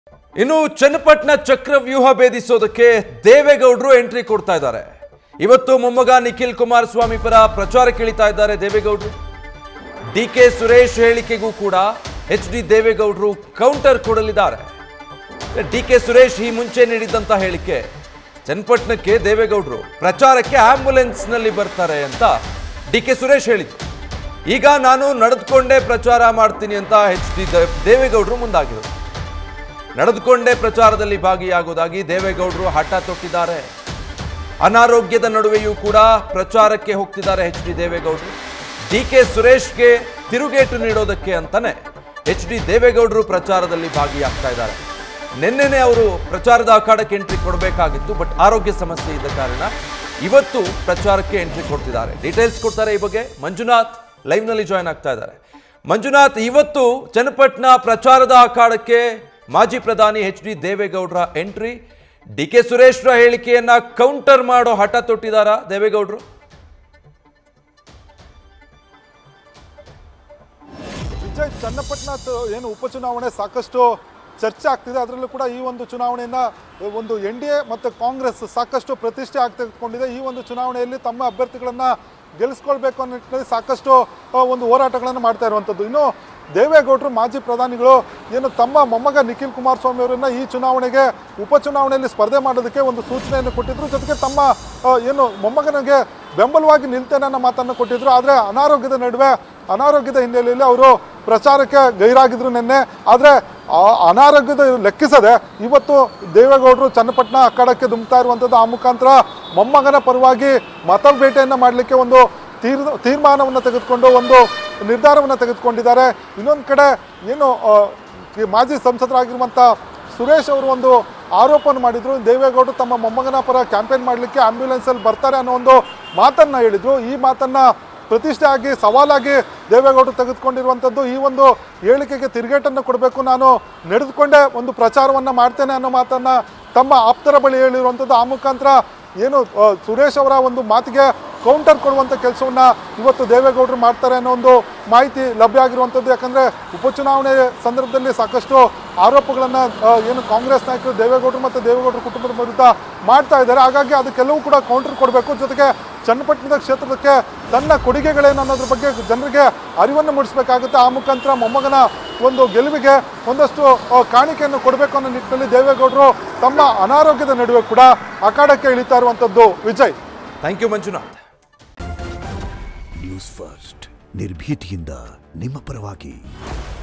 ಇನ್ನು ಚನ್ನಪಟ್ಟಣ ಚಕ್ರವ್ಯೂಹ ಭೇದಿಸೋದಕ್ಕೆ ದೇವೇಗೌಡರು ಎಂಟ್ರಿ ಕೊಡ್ತಾ ಇದ್ದಾರೆ ಇವತ್ತು ಮೊಮ್ಮಗ ನಿಖಿಲ್ ಕುಮಾರಸ್ವಾಮಿ ಪರ ಪ್ರಚಾರಕ್ಕೆ ಇಳಿತಾ ಇದ್ದಾರೆ ದೇವೇಗೌಡರು ಡಿ ಕೆ ಸುರೇಶ್ ಹೇಳಿಕೆಗೂ ಕೂಡ ಎಚ್ ಡಿ ದೇವೇಗೌಡರು ಕೌಂಟರ್ ಕೊಡಲಿದ್ದಾರೆ ಡಿ ಕೆ ಸುರೇಶ್ ಈ ಮುಂಚೆ ನೀಡಿದ್ದಂತ ಹೇಳಿಕೆ ಚನ್ನಪಟ್ಟಣಕ್ಕೆ ದೇವೇಗೌಡರು ಪ್ರಚಾರಕ್ಕೆ ಆಂಬ್ಯುಲೆನ್ಸ್ನಲ್ಲಿ ಬರ್ತಾರೆ ಅಂತ ಡಿ ಕೆ ಸುರೇಶ್ ಹೇಳಿದ್ರು ಈಗ ನಾನು ನಡೆದುಕೊಂಡೇ ಪ್ರಚಾರ ಮಾಡ್ತೀನಿ ಅಂತ ಎಚ್ ಡಿ ದೇವೇಗೌಡರು ಮುಂದಾಗಿದ್ರು ನಡೆದುಕೊಂಡೇ ಪ್ರಚಾರದಲ್ಲಿ ಭಾಗಿಯಾಗುವುದಾಗಿ ದೇವೇಗೌಡರು ಹಠ ತೊಟ್ಟಿದ್ದಾರೆ ಅನಾರೋಗ್ಯದ ನಡುವೆಯೂ ಕೂಡ ಪ್ರಚಾರಕ್ಕೆ ಹೋಗ್ತಿದ್ದಾರೆ ಎಚ್ ಡಿ ದೇವೇಗೌಡರು ಡಿ ಕೆ ಸುರೇಶ್ಗೆ ತಿರುಗೇಟು ನೀಡೋದಕ್ಕೆ ಅಂತಾನೆ ಎಚ್ ಡಿ ದೇವೇಗೌಡರು ಪ್ರಚಾರದಲ್ಲಿ ಭಾಗಿಯಾಗ್ತಾ ಇದ್ದಾರೆ ನಿನ್ನೆನೆ ಅವರು ಪ್ರಚಾರದ ಅಖಾಡಕ್ಕೆ ಎಂಟ್ರಿ ಕೊಡಬೇಕಾಗಿತ್ತು ಬಟ್ ಆರೋಗ್ಯ ಸಮಸ್ಯೆ ಇದ್ದ ಕಾರಣ ಇವತ್ತು ಪ್ರಚಾರಕ್ಕೆ ಎಂಟ್ರಿ ಕೊಡ್ತಿದ್ದಾರೆ ಡೀಟೇಲ್ಸ್ ಕೊಡ್ತಾರೆ ಈ ಬಗ್ಗೆ ಮಂಜುನಾಥ್ ಲೈವ್ನಲ್ಲಿ ಜಾಯ್ನ್ ಆಗ್ತಾ ಇದ್ದಾರೆ ಮಂಜುನಾಥ್ ಇವತ್ತು ಚನ್ನಪಟ್ಟಣ ಪ್ರಚಾರದ ಅಖಾಡಕ್ಕೆ ಮಾಜಿ ಪ್ರಧಾನಿ ಎಚ್ ಡಿ ದೇವೇಗೌಡರ ಎಂಟ್ರಿ ಡಿ ಕೆ ಸುರೇಶ್ರ ಹೇಳಿಕೆಯನ್ನ ಕೌಂಟರ್ ಮಾಡೋ ಹಠ ತೊಟ್ಟಿದಾರ ದೇವೇಗೌಡರು ವಿಜಯ್ ಚನ್ನಪಟ್ಟಣ ತ- ಏನು ಉಪಚುನಾವಣೆ ಸಾಕಷ್ಟು ಚರ್ಚೆ ಆಗ್ತಿದೆ ಅದರಲ್ಲೂ ಕೂಡ ಈ ಒಂದು ಚುನಾವಣೆಯನ್ನ ಒಂದು ಎನ್ ಡಿ ಎ ಮತ್ತು ಕಾಂಗ್ರೆಸ್ ಸಾಕಷ್ಟು ಪ್ರತಿಷ್ಠೆ ಆಗಿ ತೆಗೆದುಕೊಂಡಿದೆ ಈ ಒಂದು ಚುನಾವಣೆಯಲ್ಲಿ ತಮ್ಮ ಅಭ್ಯರ್ಥಿಗಳನ್ನ ಗೆಲ್ಲಿಸ್ಕೊಳ್ಬೇಕು ಅನ್ನೋ ನಿಟ್ಟಿನಲ್ಲಿ ಸಾಕಷ್ಟು ಆ, ಒಂದು ಹೋರಾಟಗಳನ್ನು ಮಾಡ್ತಾ ಇರುವಂಥದ್ದು ಇನ್ನು ದೇವೇಗೌಡರು ಮಾಜಿ ಪ್ರಧಾನಿಗಳು ಏನು ತಮ್ಮ ಮೊಮ್ಮಗ ನಿಖಿಲ್ ಕುಮಾರಸ್ವಾಮಿ ಅವರನ್ನ ಈ ಚುನಾವಣೆಗೆ ಉಪಚುನಾವಣೆಯಲ್ಲಿ ಸ್ಪರ್ಧೆ ಮಾಡೋದಕ್ಕೆ ಒಂದು ಸೂಚನೆಯನ್ನು ಕೊಟ್ಟಿದ್ರು ಜೊತೆಗೆ ತಮ್ಮ ಆ, ಏನು ಮೊಮ್ಮಗನಿಗೆ ಬೆಂಬಲವಾಗಿ ನಿಲ್ತೇನೆ ಅನ್ನೋ ಮಾತನ್ನು ಕೊಟ್ಟಿದ್ರು ಆದರೆ ಅನಾರೋಗ್ಯದ ನಡುವೆ ಅನಾರೋಗ್ಯದ ಹಿನ್ನೆಲೆಯಲ್ಲಿ ಅವರು ಪ್ರಚಾರಕ್ಕೆ ಗೈರಾಗಿದ್ರು ನಿನ್ನೆ ಆದರೆ ಆ ಅನಾರೋಗ್ಯದ ಲೆಕ್ಕಿಸದೆ ಇವತ್ತು ದೇವೇಗೌಡರು ಚನ್ನಪಟ್ಟಣ ಅಖಾಡಕ್ಕೆ ಧುಮ್ತಾ ಇರುವಂಥದ್ದು ಆ ಮುಖಾಂತರ ಮೊಮ್ಮಗನ ಪರವಾಗಿ ಮತ ಭೇಟಿಯನ್ನು ಮಾಡಲಿಕ್ಕೆ ಒಂದು ತೀರ್ ತೀರ್ಮಾನವನ್ನು ತೆಗೆದುಕೊಂಡು ಒಂದು ನಿರ್ಧಾರವನ್ನು ತೆಗೆದುಕೊಂಡಿದ್ದಾರೆ ಇನ್ನೊಂದು ಕಡೆ ಏನು ಆ, ಈ ಮಾಜಿ ಸಂಸದರಾಗಿರುವಂಥ ಸುರೇಶ್ ಅವರು ಒಂದು ಆರೋಪವನ್ನು ಮಾಡಿದ್ರು ದೇವೇಗೌಡರು ತಮ್ಮ ಮೊಮ್ಮಗನ ಪರ ಕ್ಯಾಂಪೇನ್ ಮಾಡಲಿಕ್ಕೆ ಆಂಬ್ಯುಲೆನ್ಸಲ್ಲಿ ಬರ್ತಾರೆ ಅನ್ನೋ ಒಂದು ಮಾತನ್ನ ಹೇಳಿದ್ರು ಈ ಮಾತನ್ನ ಪ್ರತಿಷ್ಠೆ ಆಗಿ ಸವಾಲಾಗಿ ದೇವೇಗೌಡರು ತೆಗೆದುಕೊಂಡಿರುವಂಥದ್ದು ಈ ಒಂದು ಹೇಳಿಕೆಗೆ ತಿರುಗೇಟನ್ನು ಕೊಡಬೇಕು ನಾನು ನಡೆದುಕೊಂಡೇ ಒಂದು ಪ್ರಚಾರವನ್ನು ಮಾಡ್ತೇನೆ ಅನ್ನೋ ಮಾತನ್ನ ತಮ್ಮ ಆಪ್ತರ ಬಳಿ ಹೇಳಿರುವಂಥದ್ದು ಆ ಮುಖಾಂತರ ಏನು ಆ, ಸುರೇಶ್ ಅವರ ಒಂದು ಮಾತಿಗೆ ಕೌಂಟರ್ ಕೊಡುವಂಥ ಕೆಲಸವನ್ನ ಇವತ್ತು ದೇವೇಗೌಡರು ಮಾಡ್ತಾರೆ ಅನ್ನೋ ಒಂದು ಮಾಹಿತಿ ಲಭ್ಯ ಆಗಿರುವಂಥದ್ದು ಯಾಕಂದ್ರೆ ಉಪಚುನಾವಣೆ ಸಂದರ್ಭದಲ್ಲಿ ಸಾಕಷ್ಟು ಆರೋಪಗಳನ್ನು ಏನು ಕಾಂಗ್ರೆಸ್ ನಾಯಕರು ದೇವೇಗೌಡರು ಮತ್ತು ದೇವೇಗೌಡರ ಕುಟುಂಬದ ವಿರುದ್ಧ ಮಾಡ್ತಾ ಇದ್ದಾರೆ ಹಾಗಾಗಿ ಅದಕ್ಕೆಲ್ಲವೂ ಕೂಡ ಕೌಂಟರ್ ಕೊಡಬೇಕು ಜೊತೆಗೆ ಚನ್ನಪಟ್ಟಣದ ಕ್ಷೇತ್ರಕ್ಕೆ ತನ್ನ ಕೊಡುಗೆಗಳೇನು ಅನ್ನೋದ್ರ ಬಗ್ಗೆ ಜನರಿಗೆ ಅರಿವನ್ನು ಮೂಡಿಸಬೇಕಾಗುತ್ತೆ ಆ ಮುಖಾಂತರ ಮೊಮ್ಮಗನ ಒಂದು ಗೆಲುವಿಗೆ ಒಂದಷ್ಟು ಆ, ಕಾಣಿಕೆಯನ್ನು ಕೊಡಬೇಕು ಅನ್ನೋ ನಿಟ್ಟಿನಲ್ಲಿ ದೇವೇಗೌಡರು ತಮ್ಮ ಅನಾರೋಗ್ಯದ ನಡುವೆ ಕೂಡ ಅಖಾಡಕ್ಕೆ ಇಳಿತಾ ಇರುವಂಥದ್ದು Vijay thank you Manjunath News First ನಿರ್ಭೀತಿಯಿಂದ ನಿಮ್ಮ ಪರವಾಗಿ